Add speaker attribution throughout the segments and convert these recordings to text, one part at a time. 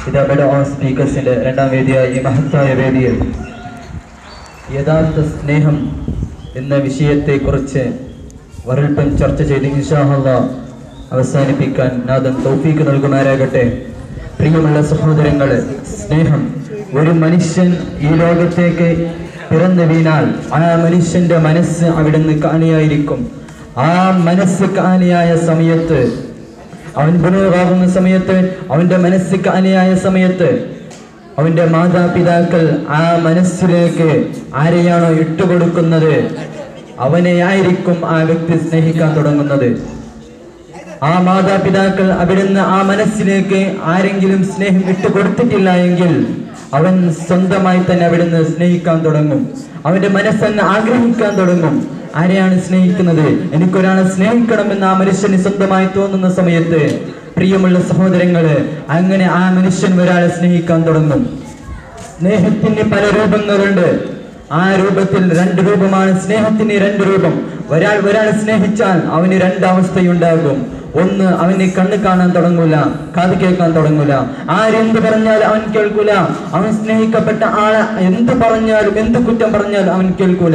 Speaker 1: ഇത് അവിടെ ഓൺ സ്പീക്കേഴ്സിന്റെ രണ്ടാം വേദിയായ ഈ മഹത്തായ വേദിയിൽ യഥാർത്ഥ സ്നേഹം എന്ന വിഷയത്തെക്കുറിച്ച് വരൾപ്പം ചർച്ച ചെയ്ത് ഇൻഷാഹല്ല അവസാനിപ്പിക്കാൻ നാഥൻ തൗഫീക്ക് നൽകുമാരാകട്ടെ പ്രിയമുള്ള സഹോദരങ്ങളെ സ്നേഹം ഒരു മനുഷ്യൻ ഈ ലോകത്തേക്ക് പിറന്നു വീണാൽ ആ മനുഷ്യന്റെ മനസ്സ് അവിടുന്ന് കാണിയായിരിക്കും ആ മനസ്സ് കാണിയായ സമയത്ത് അവൻ ഗുണമാകുന്ന സമയത്ത് അവന്റെ മനസ്സ് കാണിയായ സമയത്ത് അവന്റെ മാതാപിതാക്കൾ ആ മനസ്സിലേക്ക് ആരെയാണോ ഇട്ടുകൊടുക്കുന്നത് അവനെയായിരിക്കും ആ വ്യക്തി സ്നേഹിക്കാൻ തുടങ്ങുന്നത് ആ മാതാപിതാക്കൾ അവിടുന്ന് ആ മനസ്സിലേക്ക് ആരെങ്കിലും സ്നേഹം ഇട്ടുകൊടുത്തിട്ടില്ല എങ്കിൽ അവൻ സ്വന്തമായി തന്നെ അവിടുന്ന് സ്നേഹിക്കാൻ തുടങ്ങും അവന്റെ മനസ്സെന്ന് ആഗ്രഹിക്കാൻ തുടങ്ങും ആരെയാണ് സ്നേഹിക്കുന്നത് എനിക്കൊരാളെ സ്നേഹിക്കണമെന്ന് ആ മനുഷ്യന് സ്വന്തമായി തോന്നുന്ന സമയത്ത് പ്രിയമുള്ള സഹോദരങ്ങള് അങ്ങനെ ആ മനുഷ്യൻ ഒരാളെ സ്നേഹിക്കാൻ തുടങ്ങും സ്നേഹത്തിന് പല രൂപങ്ങളുണ്ട് ആ രൂപത്തിൽ രണ്ട് രൂപമാണ് സ്നേഹത്തിന് രണ്ട് രൂപം ഒരാൾ ഒരാളെ സ്നേഹിച്ചാൽ അവന് രണ്ടവസ്ഥയുണ്ടാകും ഒന്ന് അവന് കണ്ണ് കാണാൻ തുടങ്ങൂല കാത് കേൾക്കാൻ തുടങ്ങൂല ആരെന്ത് പറഞ്ഞാലും അവൻ കേൾക്കൂല അവൻ സ്നേഹിക്കപ്പെട്ട ആളെ എന്ത് പറഞ്ഞാലും എന്ത് കുറ്റം പറഞ്ഞാലും അവൻ കേൾക്കൂല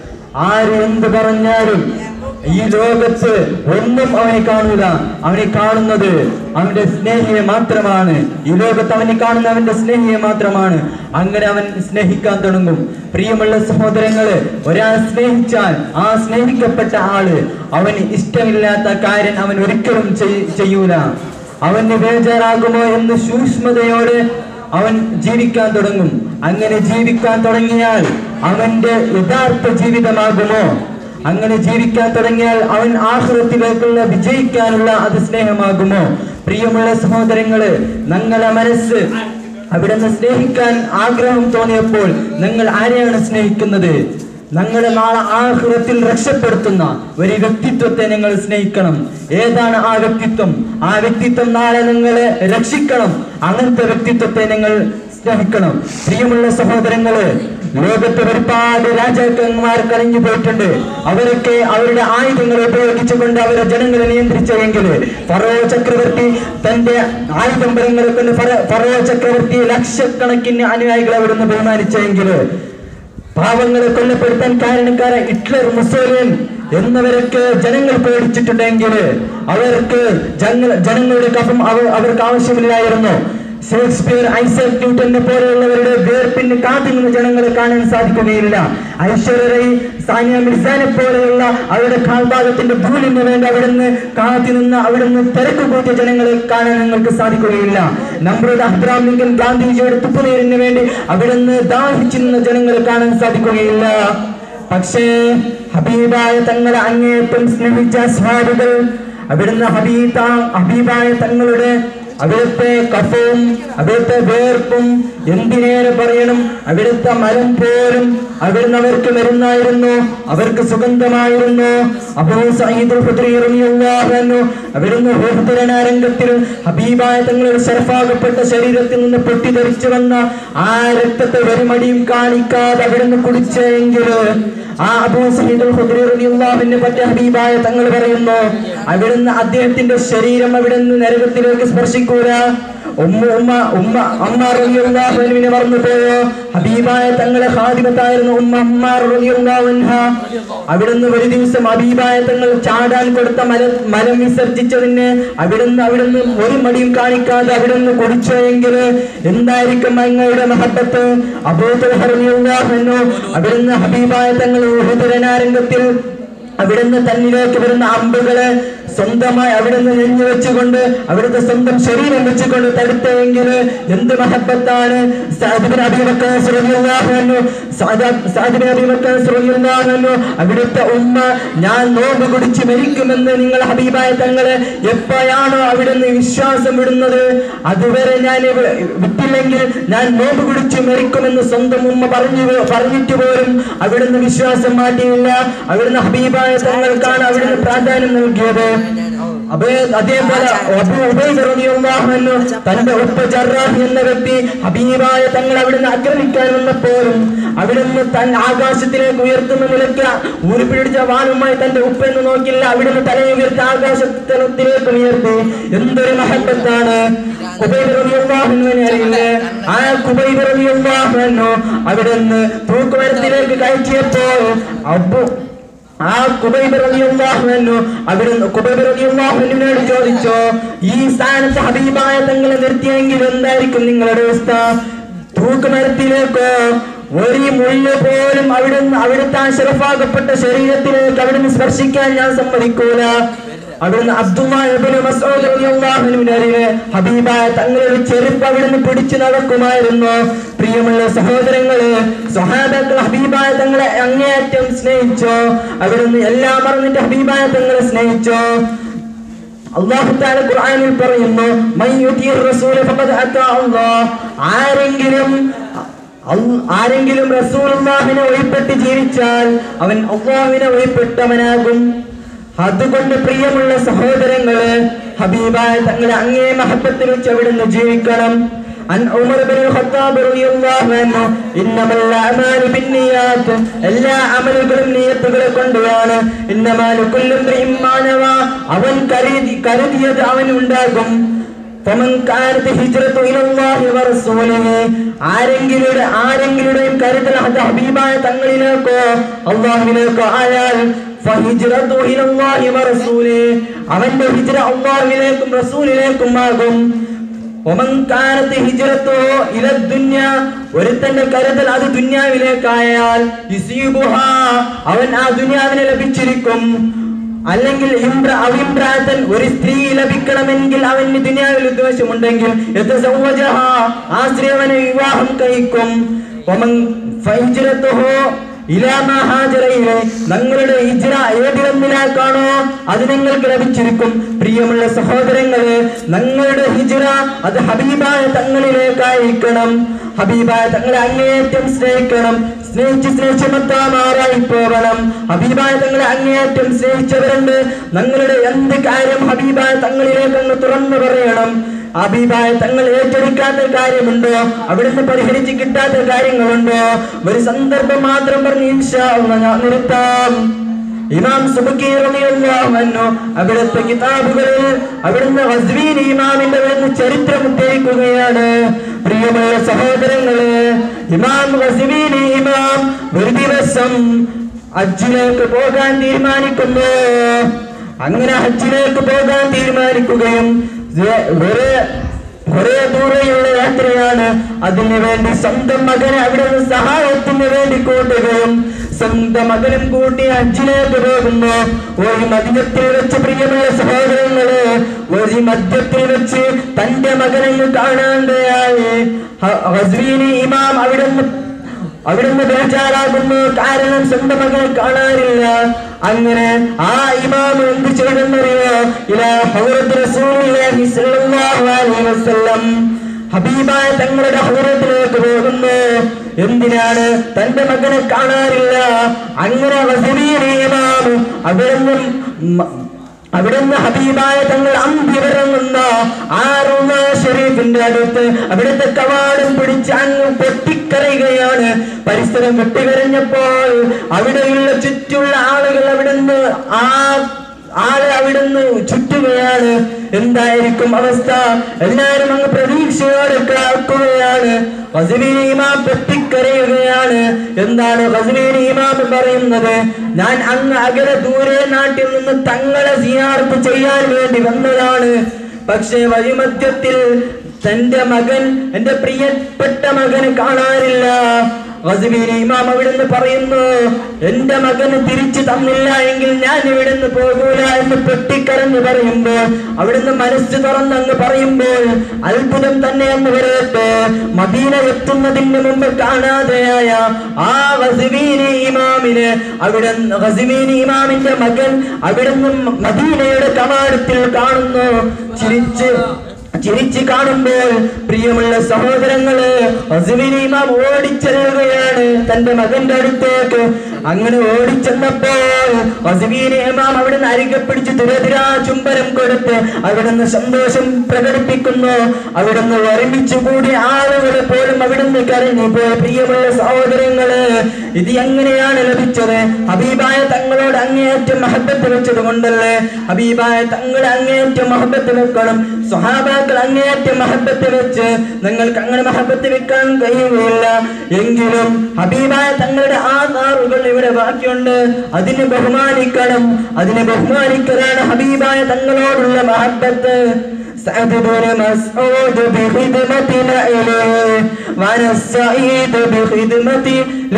Speaker 1: ആര് എന്ത് പറഞ്ഞാലും ഈ ലോകത്ത് ഒന്നും അവനെ കാണൂല അവനെ കാണുന്നത് അവന്റെ സ്നേഹിയെ മാത്രമാണ് ഈ ലോകത്ത് അവനെ കാണുന്ന അവന്റെ സ്നേഹിയെ മാത്രമാണ് അങ്ങനെ അവൻ സ്നേഹിക്കാൻ തുടങ്ങും പ്രിയമുള്ള സഹോദരങ്ങള് ഒരാൾ സ്നേഹിച്ചാൽ ആ സ്നേഹിക്കപ്പെട്ട ആള് അവന് ഇഷ്ടമില്ലാത്ത കാര്യം അവൻ ഒരിക്കലും ചെയ്- ചെയ്യൂല അവന് ബേജാറാകുമോ എന്ന് സൂക്ഷ്മതയോടെ അവൻ ജീവിക്കാൻ തുടങ്ങും അങ്ങനെ ജീവിക്കാൻ തുടങ്ങിയാൽ അവന്റെ യഥാർത്ഥ ജീവിതമാകുമോ അങ്ങനെ ജീവിക്കാൻ തുടങ്ങിയാൽ അവൻ ആഹൃത്തിലേക്കുള്ള വിജയിക്കാനുള്ള അത് സ്നേഹമാകുമോ പ്രിയമുള്ള സഹോദരങ്ങള് ഞങ്ങളെ മനസ്സ് അവിടുന്ന് സ്നേഹിക്കാൻ ആഗ്രഹം തോന്നിയപ്പോൾ നിങ്ങൾ ആരെയാണ് സ്നേഹിക്കുന്നത് ഞങ്ങളെ നാളെ ആഹൃത്തിൽ രക്ഷപ്പെടുത്തുന്ന ഒരു വ്യക്തിത്വത്തെ നിങ്ങൾ സ്നേഹിക്കണം ഏതാണ് ആ വ്യക്തിത്വം ആ വ്യക്തിത്വം നാളെ നിങ്ങളെ രക്ഷിക്കണം അങ്ങനത്തെ വ്യക്തിത്വത്തെ നിങ്ങൾ സ്നേഹിക്കണം പ്രിയമുള്ള സഹോദരങ്ങള് ലോകത്ത് ഒരുപാട് രാജാക്കന്മാർ കഴിഞ്ഞു പോയിട്ടുണ്ട് അവരൊക്കെ അവരുടെ ആയുധങ്ങൾ ഉപയോഗിച്ചുകൊണ്ട് അവരെ ജനങ്ങളെ നിയന്ത്രിച്ചെങ്കിൽ ഫറോ ചക്രവർത്തി തന്റെ ആയുധംബരങ്ങളെ കൊണ്ട് ഫറ- ഫറോ ചക്രവർത്തി ലക്ഷക്കണക്കിന് അനുയായികളെ അവിടുന്ന് ബഹുമാനിച്ചെങ്കിൽ പാവങ്ങളെ കൊല്ലപ്പെടുത്താൻ കാരണക്കാര ഹിറ്റ്ലർ മുസോലിൻ എന്നവരൊക്കെ ജനങ്ങൾ പേടിച്ചിട്ടുണ്ടെങ്കിൽ അവർക്ക് ജനങ്ങൾ ജനങ്ങളുടെ കഫം അവ- അവർക്ക് ആവശ്യമില്ലായിരുന്നു ഷേക്സ്പിയർ ഐസക് ന്യൂട്ടനെ പോലെയുള്ളവരുടെ വേർപ്പിന് കാത്തുനിന്ന് ജനങ്ങളെ കാണാൻ സാധിക്കുകയില്ല ഐശ്വര്യ റൈ സാനിയ മിർസാനെ പോലെയുള്ള അവരുടെ കാൽഭാഗത്തിന്റെ ഭൂലിന് വേണ്ടി അവിടുന്ന് കാത്തുനിന്ന് അവിടുന്ന് തിരക്ക് കൂട്ടിയ ജനങ്ങളെ കാണാൻ നിങ്ങൾക്ക് സാധിക്കുകയില്ല നമ്രത് അബ്രാം ലിങ്കൻ ഗാന്ധിജിയുടെ തുപ്പുനീരിന് വേണ്ടി അവിടുന്ന് ദാഹിച്ചു നിന്ന ജനങ്ങളെ കാണാൻ സാധിക്കുകയില്ല പക്ഷേ ഹബീബായ തങ്ങളെ അങ്ങേയറ്റം സ്നേഹിച്ച സ്വാദികൾ അവിടുന്ന് ഹബീബ ഹബീബായ തങ്ങളുടെ അവിടുത്തെ കഫവും അവിടുത്തെ വേർപ്പും എന്തിനേറെ പറയണം അവിടുത്തെ മരം പോലും അവിടുന്ന് അവർക്ക് മരുന്നായിരുന്നു അവർക്ക് സുഗന്ധമായിരുന്നു അബൂ സഈദുൽ ഖുദ്രി റളിയല്ലാഹു അൻഹു അവിടുന്ന് ഉഹുദ് രണാരംഗത്തിൽ ഹബീബായ തങ്ങളുടെ ശരഫാകപ്പെട്ട ശരീരത്തിൽ നിന്ന് പൊട്ടിത്തെറിച്ചു വന്ന ആ രക്തത്തെ ഒരു മടിയും കാണിക്കാതെ അവിടുന്ന് കുടിച്ചെങ്കിൽ ആ അബൂ സഈദുൽ ഖുദ്രി റളിയല്ലാഹുവിനെ പറ്റി ഹബീബായ തങ്ങൾ പറയുന്നു അവിടുന്ന് അദ്ദേഹത്തിന്റെ ശരീരം അവിടുന്ന് നരകത്തിലേക്ക് സ്പർശിക്കൂല ഉമ്മ ഉമ്മ ഉമ്മ അമ്മ റളിയല്ലാഹു അൻഹുവിനെ മറന്നു പോയോ ഹബീബായ തങ്ങളെ ഖാദിമത്തായിരുന്നു ഉമ്മ അമ്മ റളിയല്ലാഹു അൻഹ അവിടുന്ന് ഒരു ദിവസം ഹബീബായ തങ്ങൾ ചാടാൻ കൊടുത്ത മല മലം വിസർജിച്ചതിന് അവിടുന്ന് അവിടുന്ന് ഒരു മടിയും കാണിക്കാതെ അവിടുന്ന് കുടിച്ചെങ്കിൽ എന്തായിരിക്കും അങ്ങയുടെ മഹബത്ത് അബൂത്തൽഹറിയാഹു അവിടുന്ന് ഹബീബായ തങ്ങൾ ഉഹുദരനാരംഗത്തിൽ അവിടുന്ന് തന്നിലേക്ക് വരുന്ന അമ്പുകളെ സ്വന്തമായി അവിടുന്ന് നെഞ്ഞു വെച്ചുകൊണ്ട് അവിടുത്തെ സ്വന്തം ശരീരം വെച്ചുകൊണ്ട് തടുത്തെങ്കിൽ എന്ത് മഹബത്താണ് സാദിബിൻ അബീബക്കർ റളിയല്ലാഹു അൻഹു സാദ- സാദിബിൻ അബീബക്കർ റളിയല്ലാഹു അൻഹു അവിടുത്തെ ഉമ്മ ഞാൻ നോമ്പ് കുടിച്ച് മരിക്കുമെന്ന് നിങ്ങൾ ഹബീബായ തങ്ങളെ എപ്പോഴാണോ അവിടുന്ന് വിശ്വാസം വിടുന്നത് അതുവരെ ഞാൻ ഇവ- വിട്ടില്ലെങ്കിൽ ഞാൻ നോമ്പ് കുടിച്ച് മരിക്കുമെന്ന് സ്വന്തം ഉമ്മ പറഞ്ഞു പറഞ്ഞിട്ട് പോലും അവിടുന്ന് വിശ്വാസം മാറ്റിയില്ല അവിടുന്ന് ഹബീബായ തങ്ങൾക്കാണ് അവിടുന്ന് പ്രാധാന്യം നൽകിയത് അബേ അതേപോലെ അബൂ ഉബൈദ റളിയല്ലാഹു അൻഹു തന്റെ ഉപ്പ ജറാഹ് എന്ന വ്യക്തി ഹബീബായ തങ്ങൾ അവിടുന്ന് ആക്രമിക്കാൻ വന്നപ്പോഴും അവിടുന്ന് തൻ ആകാശത്തിലേക്ക് ഉയർത്തുന്ന നിലയ്ക്ക് ഊരി പിടിച്ച വാനുമായി തന്റെ ഉപ്പ എന്ന് നോക്കില്ല അവിടുന്ന് തലയെ ഉയർത്തി ആകാശത്തിലേക്ക് ഉയർത്തി എന്തൊരു മഹബത്താണ് കുബൈബ് റളിയല്ലാഹു അൻഹുവിനെ അറിയില്ലേ ആ കുബൈബ് റളിയല്ലാഹു അൻഹു അവിടുന്ന് തൂക്കുമരത്തിലേക്ക് കയറ്റിയപ്പോൾ അബു ആ കുബൈബ് റളിയല്ലാഹു അൻഹു അവിടുന്ന് കുബൈബ് റളിയല്ലാഹു അൻഹുവിനോട് ചോദിച്ചോ ഈ സ്ഥാനത്ത് ഹബീബായ തങ്ങളെ നിർത്തിയെങ്കിൽ എന്തായിരിക്കും നിങ്ങളുടെ അവസ്ഥ തൂക്കുമരത്തിലേക്കോ ഒരു മുള്ള് പോലും അവിടുന്ന് അവിടുത്തെ ആ ശരഫാകപ്പെട്ട ശരീരത്തിലേക്ക് അവിടുന്ന് സ്പർശിക്കാൻ ഞാൻ സമ്മതിക്കൂല അവിടുന്ന് അബ്ദുല്ലാഹിബ്നു മസ്ഊദ് റളിയല്ലാഹു അൻഹുവിന്റെ അറിവ് ഹബീബായ തങ്ങളുടെ ചെരുപ്പ് അവിടുന്ന് പിടിച്ചു നടക്കുമായിരുന്നു പ്രിയമുള്ള സഹോദരങ്ങള് സ്വഹാബാക്കൾ ഹബീബായ തങ്ങളെ അങ്ങേയറ്റം സ്നേഹിച്ചോ അവിടുന്ന് എല്ലാം മറന്നിട്ട് ഹബീബായ തങ്ങളെ സ്നേഹിച്ചോ അള്ളാഹു താല ഖുർആനിൽ പറയുന്നു മൻ യുതിർ റസൂല ഫഖദ് അതാ അല്ലാഹ് ആരെങ്കിലും അൽ- ആരെങ്കിലും റസൂലുള്ളാഹിനെ വഴിപ്പെട്ട് ജീവിച്ചാൽ അവൻ അള്ളാഹുവിനെ വഴിപ്പെട്ടവനാകും അതുകൊണ്ട് പ്രിയമുള്ള സഹോദരങ്ങള് ഹബീബായ തങ്ങളെ അങ്ങേ മഹബത്തിൽ വെച്ച് അവിടുന്ന് ജീവിക്കണം عن عمر بن الخطاب رضي الله عنه إنما الأعمال بالنيات എല്ലാ അമലുകളും നിയത്തുകളെ കൊണ്ടുമാണ് ഇന്നമാലുക്കുല്ലും അവൻ കരുതി കരുതിയത് അവൻ ഉണ്ടാകും فمن كانت هجرته إلى الله ورسوله ആരെങ്കിലും ആരെങ്കിലുടെയും കരുതൽ അത് ഹബീബായ തങ്ങളിലേക്കോ അള്ളാഹുവിലേക്കോ ആയാൽ فهجرته إلى الله ورسوله അവന്റെ ഹിജ്റ അള്ളാഹുവിലേക്കും റസൂലിലേക്കും ആകും ഒമൻ കാനത്ത് ഹിജ്റത്തോ ഇല ദുന്യ ഒരുത്തന്റെ കരുതൽ അത് ദുന്യാവിലേക്കായാൽ യുസീബുഹാ അവൻ ആ ദുന്യാവിനെ ലഭിച്ചിരിക്കും അല്ലെങ്കിൽ ഇമ്ര അവിമ്രാത്തൻ ഒരു സ്ത്രീ ലഭിക്കണമെങ്കിൽ അവന് ദുനിയാവിൽ ഉദ്ദേശമുണ്ടെങ്കിൽ യതസവ്വജഹ, ആ സ്ത്രീ അവനെ വിവാഹം കഴിക്കും ഒമൻ ഫഹിജ്റത്തുഹു ഇലാ മാ ഹാജറ ഇലൈ. നിങ്ങളുടെ ഹിജ്റ ഏതിലൊന്നിലേക്കാണോ അത് നിങ്ങൾക്ക് ലഭിച്ചിരിക്കും പ്രിയമുള്ള സഹോദരങ്ങളെ നിങ്ങളുടെ ഹിജ്റ അത് ഹബീബായ തങ്ങളിലേക്കായിരിക്കണം ഹബീബായ തങ്ങളെ അങ്ങേയറ്റം സ്നേഹിക്കണം സ്നേഹിച്ച് സ്നേഹിച്ച് മത്താമാരായി പോകണം ഹബീബായ തങ്ങളെ അങ്ങേയറ്റം സ്നേഹിച്ചവരുണ്ട് നിങ്ങളുടെ എന്ത് കാര്യം ഹബീബായ തങ്ങളിലേക്ക് അങ്ങ് തുറന്നു പറയണം ഹബീബായ തങ്ങൾ ഏറ്റെടുക്കാത്ത കാര്യമുണ്ടോ അവിടുന്ന് പരിഹരിച്ച് കിട്ടാത്ത കാര്യങ്ങളുണ്ടോ ഒരു സന്ദർഭം മാത്രം പറഞ്ഞ് ഇൻഷാ അല്ലാഹ് ഞാൻ നിർത്താം ഇമാം സുബക്കി റളിയല്ലാഹു അൻഹു അവിടുത്തെ കിതാബുകളിൽ അവിടുന്ന് ഖസ്വീൻ ഇമാമിന്റെ അവിടുന്ന് ചരിത്രം ഉദ്ധരിക്കുകയാണ് പ്രിയമുള്ള സഹോദരങ്ങളെ ഇമാം ഖസ്വീൻ ഇമാം ഒരു ദിവസം ഹജ്ജിലേക്ക് പോകാൻ തീരുമാനിക്കുന്നു അങ്ങനെ ഹജ്ജിലേക്ക് പോകാൻ തീരുമാനിക്കുകയും ദേ- ഒരു കുറെ ദൂരെയുള്ള യാത്രയാണ് അതിനു വേണ്ടി സ്വന്തം മകനെ അവിടെ നിന്ന് സഹായത്തിന് വേണ്ടി കൂട്ടുകയും സ്വന്തം മകനും കൂട്ടി ഹജ്ജിലേക്ക് പോകുന്നു ഒരു മദ്യത്തിൽ വെച്ച് പ്രിയമുള്ള സഹോദരങ്ങള് ഒരു മദ്യത്തിൽ വെച്ച് തന്റെ മകനെ കാണാണ്ടായി ഹ- ഹസ്ബീനി ഇമാം അവിടെ നിന്ന് അവിടുന്ന് ബേജാറാകുന്നു കാരണം സ്വന്തം മകനെ കാണാനില്ല അങ്ങനെ ആ ഇമാം എന്ത് ചെയ്തെന്നറിയോ ഇലാ ഹൗറത്ത് റസൂലുള്ളാഹി സ്വല്ലല്ലാഹു അലൈഹി വസല്ലം ഹബീബായ തങ്ങളുടെ ഹൗറത്തിലേക്ക് പോകുന്നു എന്തിനാണ് തന്റെ മകനെ കാണാനില്ല അങ്ങനെ വസീലി ഇമാം അവിടുന്ന് മ- അവിടുന്ന് ഹബീബായ തങ്ങൾ അന്തിവരങ്ങുന്ന ആ റൂമ ഷെരീഫിന്റെ അടുത്ത് അവിടുത്തെ കവാടം പിടിച്ച് അങ്ങ് പൊട്ടിക്കരയുകയാണ് പരിസരം വെട്ടിക്കരഞ്ഞപ്പോൾ അവിടെയുള്ള ചുറ്റുള്ള ആളുകൾ അവിടുന്ന് ആ ആളെ അവിടുന്ന് ചുറ്റുകയാണ് എന്തായിരിക്കും അവസ്ഥ എല്ലാവരും അങ്ങ് പ്രതീക്ഷയോടെ കേൾക്കുകയാണ് ഖസ്വീൻ ഇമാം പൊട്ടിക്കരയുകയാണ് എന്താണ് ഖസ്വീൻ ഇമാം പറയുന്നത് ഞാൻ അങ്ങ് അകലെ ദൂരെ നാട്ടിൽ നിന്ന് തങ്ങളെ സിയാർത്ത് ചെയ്യാൻ വേണ്ടി വന്നതാണ് പക്ഷേ വഴിമധ്യത്തിൽ തന്റെ മകൻ എന്റെ പ്രിയപ്പെട്ട മകന് കാണാനില്ല ഖസ്വീൻ ഇമാം അവിടുന്ന് പറയുന്നു എന്റെ മകന് തിരിച്ചു തന്നില്ല എങ്കിൽ ഞാൻ ഇവിടുന്ന് പോകൂല എന്ന് പൊട്ടിക്കരഞ്ഞ് പറയുമ്പോൾ അവിടുന്ന് മനസ്സ് തുറന്നങ്ങ് പറയുമ്പോൾ അത്ഭുതം തന്നെ എന്ന് പറയട്ടെ മദീന എത്തുന്നതിന് മുമ്പ് കാണാതെയായ ആ ഖസ്വീനി ഇമാമിന് അവിടെ ഖസ്വീനി ഇമാമിന്റെ മകൻ അവിടുന്ന് മദീനയുടെ കവാടത്തിൽ കാണുന്നു ചിരിച്ച്
Speaker 2: ചിരിച്ചു കാണുമ്പോൾ പ്രിയമുള്ള സഹോദരങ്ങള് അസുവിന് ഇമാം ഓടിച്ചെല്ലുകയാണ് തന്റെ മകന്റെ അടുത്തേക്ക് അങ്ങനെ ഓടിച്ചെന്നപ്പോൾ അസുവീനെ ഇമാം അവിടെ നിന്ന് അരികെ പിടിച്ച് തുരതിരാ ചുംബനം കൊടുത്ത് അവിടുന്ന് സന്തോഷം പ്രകടിപ്പിക്കുന്നു അവിടുന്ന് ഒരുമിച്ച് കൂടിയ ആളുകൾ പോലും അവിടുന്ന് കരഞ്ഞു പോയ പ്രിയമുള്ള സഹോദരങ്ങള് ഇത് എങ്ങനെയാണ് ലഭിച്ചത് ഹബീബായ തങ്ങളോട് അങ്ങേയറ്റം മഹബത്ത് വെച്ചത് കൊണ്ടല്ലേ ഹബീബായ തങ്ങളെ അങ്ങേയറ്റം മഹബത്ത് വെക്കണം സ്വഹാബാക്കൾ അങ്ങേയറ്റം മഹബത്ത് വെച്ച് നിങ്ങൾക്ക് അങ്ങനെ മഹബത്ത് വെക്കാൻ കഴിയുകയില്ല എങ്കിലും ഹബീബായ തങ്ങളുടെ ആധാറുകൾ ഇവിടെ ബാക്കിയുണ്ട് അതിനെ ബഹുമാനിക്കണം അതിനെ ബഹുമാനിക്കലാണ് ഹബീബായ തങ്ങളോടുള്ള മഹബത്ത് سعد بن مسعود بخدمتنا إليه وأنا السعيد بخدمتي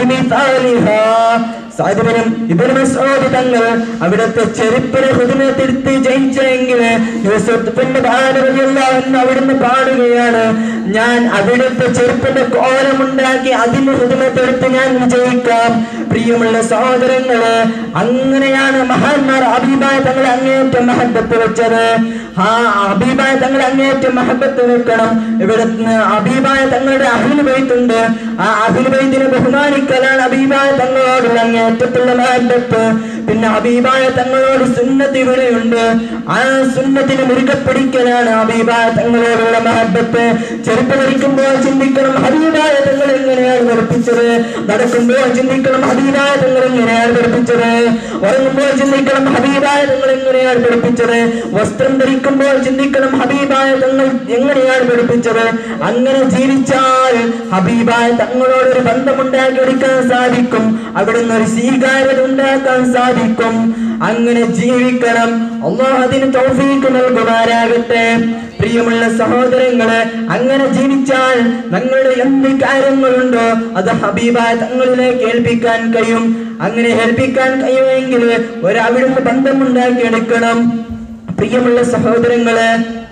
Speaker 2: لمثالها സാഹിബിനും ഇബിന് മസ്ഊദ് തങ്ങൾ അവിടുത്തെ ചെരുപ്പിനെ ഹൃദയത്തിരുത്തി ജയിച്ചെങ്കിൽ യൂസഫിന്റെ ഭാരതയെല്ലാം അവിടുന്ന് പാടുകയാണ് ഞാൻ അവിടുത്തെ ചെരുപ്പിന്റെ കോലമുണ്ടാക്കി അതിന്റെ ഹൃദയത്തെടുത്ത് ഞാൻ വിജയിക്കാം പ്രിയമുള്ള സഹോദരങ്ങള് അങ്ങനെയാണ് മഹാന്മാർ അഭിപ്രായ തങ്ങളെ അങ്ങേറ്റം മഹബത്ത് വെച്ചത് ആ അഭിപ്രായ തങ്ങളെ അങ്ങേറ്റം മഹബത്ത് വെക്കണം ഇവിടുന്ന് അഭിപ്രായ തങ്ങളുടെ അഹിൽ ബൈത്തുണ്ട് ആ അഹിൽ ബൈത്തിനെ ബഹുമാനിക്കലാണ് അഭിപ്രായ തങ്ങളോടുള്ള അങ്ങേറ്റത്തുള്ള മഹബത്ത് പിന്നെ അഭിപ്രായ തങ്ങളോട് സുന്നത്ത് ഇവിടെയുണ്ട് ആ സുന്നത്തിന് മുറുകെ പിടിക്കലാണ് അഭിപ്രായ തങ്ങളോടുള്ള മഹബത്ത് ചെറുപ്പ് ധരിക്കുമ്പോൾ ചിന്തിക്കണം ഹബീബായ തങ്ങൾ എങ്ങനെയാണ് പഠിപ്പിച്ചത് നടക്കുമ്പോൾ ചിന്തിക്കണം ഹബീബായ തങ്ങൾ എങ്ങനെയാണ് പഠിപ്പിച്ചത് ഉറങ്ങുമ്പോൾ ചിന്തിക്കണം ഹബീബായ തങ്ങൾ എങ്ങനെയാണ് പഠിപ്പിച്ചത് വസ്ത്രം ധരിക്കുമ്പോൾ ചിന്തിക്കണം ഹബീബായ തങ്ങൾ എങ്ങനെയാണ് പഠിപ്പിച്ചത് അങ്ങനെ ജീവിച്ചാൽ ഹബീബായ തങ്ങളോട് ഒരു ബന്ധമുണ്ടാക്കി എടുക്കാൻ സാധിക്കും അവിടുന്ന് ഒരു സ്വീകാര്യത ഉണ്ടാക്കാൻ സാധിക്കും അങ്ങനെ ജീവിക്കണം അള്ളാഹ് അതിന് തൗഫീക്ക് നൽകുമാരാകട്ടെ പ്രിയമുള്ള സഹോദരങ്ങളെ അങ്ങനെ ജീവിച്ചാൽ ഞങ്ങളുടെ എന്ത് കാര്യങ്ങളുണ്ടോ അത് ഹബീബായ തങ്ങളിലേക്ക് ഏൽപ്പിക്കാൻ കഴിയും അങ്ങനെ ഏൽപ്പിക്കാൻ കഴിയുമെങ്കിൽ ഒരവിടുന്ന് ബന്ധമുണ്ടാക്കി എടുക്കണം പ്രിയമുള്ള സഹോദരങ്ങളെ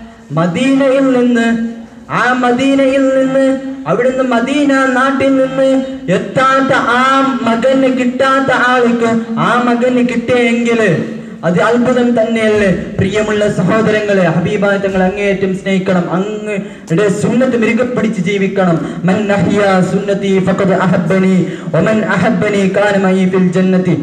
Speaker 2: മദീനയിൽ നിന്ന് ആ മദീനയിൽ നിന്ന് അവിടുന്ന് മദീന നാട്ടിൽ നിന്ന് എത്താത്ത ആ മകന് കിട്ടാത്ത ആൾക്ക് ആ മകന് കിട്ടിയെങ്കിൽ അത് അത്ഭുതം തന്നെയല്ലേ പ്രിയമുള്ള സഹോദരങ്ങളെ ഹബീബായ തങ്ങൾ അങ്ങേയറ്റം സ്നേഹിക്കണം അങ്ങയുടെ സുന്നത്ത് മിരുകെ പിടിച്ച് ജീവിക്കണം മൻ അഹ്യ സുന്നതി ഫഖദ് അഹബ്ബനി വമൻ അഹബ്ബനി കാന മഈ ഫിൽ ജന്നതി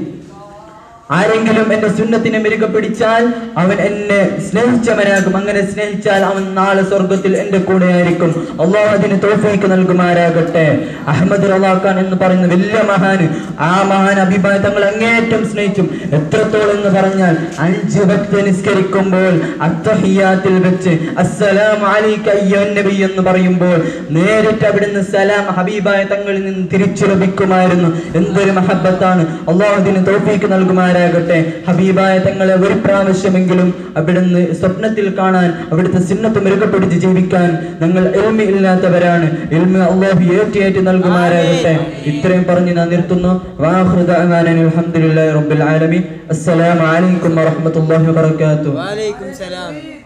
Speaker 2: ആരെങ്കിലും എന്റെ സുന്നത്തിനെ മിരുക പിടിച്ചാൽ അവൻ എന്നെ സ്നേഹിച്ചവനാകും അങ്ങനെ സ്നേഹിച്ചാൽ അവൻ നാളെ സ്വർഗത്തിൽ എന്റെ കൂടെ ആയിരിക്കും അള്ളാഹു അതിന് തോഫീക്ക് നൽകുമാരാകട്ടെ അഹമ്മദ് റലാഖാൻ എന്ന് പറയുന്ന വലിയ മഹാന് ആ മഹാൻ അഭിപ്രായ തങ്ങൾ അങ്ങേയറ്റം സ്നേഹിച്ചും എത്രത്തോളം എന്ന് പറഞ്ഞാൽ അഞ്ച് ഭക്ത നിസ്കരിക്കുമ്പോൾ അത്തഹിയാത്തിൽ വെച്ച് അസ്സലാം അലൈക അയ്യുഹൻ നബി എന്ന് പറയുമ്പോൾ നേരിട്ട് അവിടുന്ന് സലാം ഹബീബായ തങ്ങളിൽ നിന്ന് തിരിച്ചു ലഭിക്കുമായിരുന്നു എന്തൊരു മഹബത്താണ് അള്ളാഹു അതിന് തോഫീക്ക് നൽകുമാരാകട്ടെ ഹബീബായ തങ്ങളെ ഒരു പ്രാവശ്യമെങ്കിലും അവിടുന്ന് സ്വപ്നത്തിൽ കാണാൻ അവിടുത്തെ സിന്നത്ത് മുരുകപ്പിടിച്ച് ജീവിക്കാൻ ഞങ്ങൾ എൽമി ഇല്ലാത്തവരാണ് എൽമി അള്ളാഹു ഏറ്റിയേറ്റ് നൽകുമാരാകട്ടെ ഇത്രയും പറഞ്ഞ് ഞാൻ നിർത്തുന്നു വാഹൃദ അൽഹംദുലില്ലാഹി റബ്ബിൽ ആലമീൻ അസ്സലാമു അലൈക്കും വറഹ്മത്തുള്ളാഹി വബറകാതുഹു
Speaker 3: وعليكم السلام